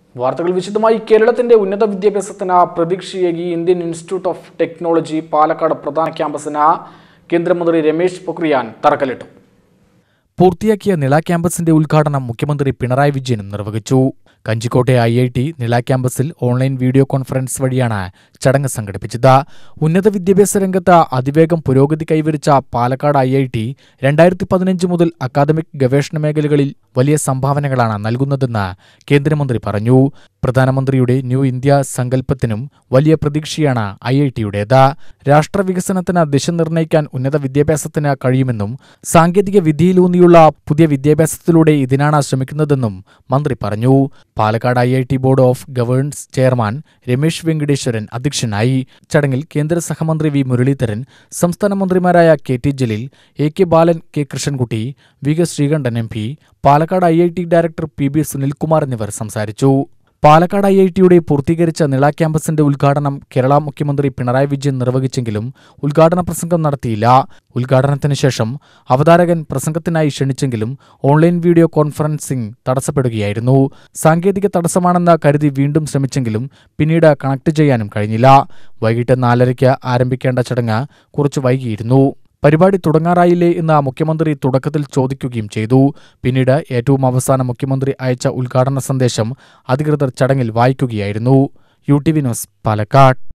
വാർത്തകൾ വിശദമായി കേരളത്തിന്റെ ഉന്നത വിദ്യാഭ്യാസത്തിന് പ്രതീക്ഷയേകി Indian institute of technology Palakkad പ്രധാന ക്യാമ്പസിന് കേന്ദ്രമന്ത്രി രമേശ് പൊക്രിയാൻ തറക്കല്ലിട്ടു പൂർത്തിയാക്കിയ നിള ക്യാമ്പസിന്റെ ഉദ്ഘാടനം മുഖ്യമന്ത്രി പിണറായി വിജയനും നിർവഹിച്ചു കഞ്ചിക്കോട്ടെ ഐ ഐ ടി നിള ക്യാമ്പസിൽ ഓൺലൈൻ വീഡിയോ കോൺഫറൻസ് വഴിയാണ് ചടങ്ങ് സംഘടിപ്പിച്ചത് ഉന്നത വിദ്യാഭ്യാസ രംഗത്ത് അതിവേഗം പുരോഗതി കൈവരിച്ച പാലക്കാട് ഐ ഐ ടി രണ്ടായിരത്തി പതിനഞ്ച് മുതൽ അക്കാദമിക് ഗവേഷണ മേഖലകളിൽ വലിയ സംഭാവനകളാണ് നൽകുന്നതെന്ന് കേന്ദ്രമന്ത്രി പറഞ്ഞു പ്രധാനമന്ത്രിയുടെ ന്യൂ ഇന്ത്യ സങ്കല്പത്തിനും വലിയ പ്രതീക്ഷയാണ് ഐ ഐ ടിയുടേത് രാഷ്ട്രവികസനത്തിന് ദിശ നിർണ്ണയിക്കാൻ ഉന്നത വിദ്യാഭ്യാസത്തിന് കഴിയുമെന്നും സാങ്കേതിക വിദ്യയിലൂന്നിയുള്ള പുതിയ വിദ്യാഭ്യാസത്തിലൂടെ ഇതിനാണ് ശ്രമിക്കുന്നതെന്നും മന്ത്രി പറഞ്ഞു Palakkad I I T board of governance chairman Ramesh Venkateswaran അധ്യക്ഷനായി ചടങ്ങിൽ കേന്ദ്ര സഹമന്ത്രി വി മുരളീധരൻ സംസ്ഥാന മന്ത്രിമാരായ K T Jaleel A K Balan K Krishnankutty V K Sreekandan M P Palakkad I I T director P B Sunilkumar എന്നിവർ സംസാരിച്ചു പാലക്കാട് ഐ ഐ ടിയുടെ പൂർത്തീകരിച്ച നിള ക്യാമ്പസിന്റെ ഉദ്ഘാടനം കേരള മുഖ്യമന്ത്രി പിണറായി വിജയൻ നിർവഹിച്ചെങ്കിലും ഉദ്ഘാടന പ്രസംഗം നടത്തിയില്ല ഉദ്ഘാടനത്തിന് ശേഷം അവതാരകൻ പ്രസംഗത്തിനായി ക്ഷണിച്ചെങ്കിലും ഓൺലൈൻ വീഡിയോ കോൺഫറൻസിംഗ് തടസ്സപ്പെടുകയായിരുന്നു സാങ്കേതിക തടസ്സമാണെന്ന് കരുതി വീണ്ടും ശ്രമിച്ചെങ്കിലും പിന്നീട് കണക്ട് ചെയ്യാനും കഴിഞ്ഞില്ല വൈകിട്ട് നാലരയ്ക്ക് ആരംഭിക്കേണ്ട ചടങ്ങ് കുറച്ച് വൈകിയിരുന്നു പരിപാടി തുടങ്ങാറായില്ലേ എന്ന് മുഖ്യമന്ത്രി തുടക്കത്തിൽ ചോദിക്കുകയും ചെയ്തു പിന്നീട് ഏറ്റവും അവസാനം മുഖ്യമന്ത്രി അയച്ച ഉദ്ഘാടന സന്ദേശം അധികൃതർ ചടങ്ങിൽ വായിക്കുകയായിരുന്നു U T V news Palakkad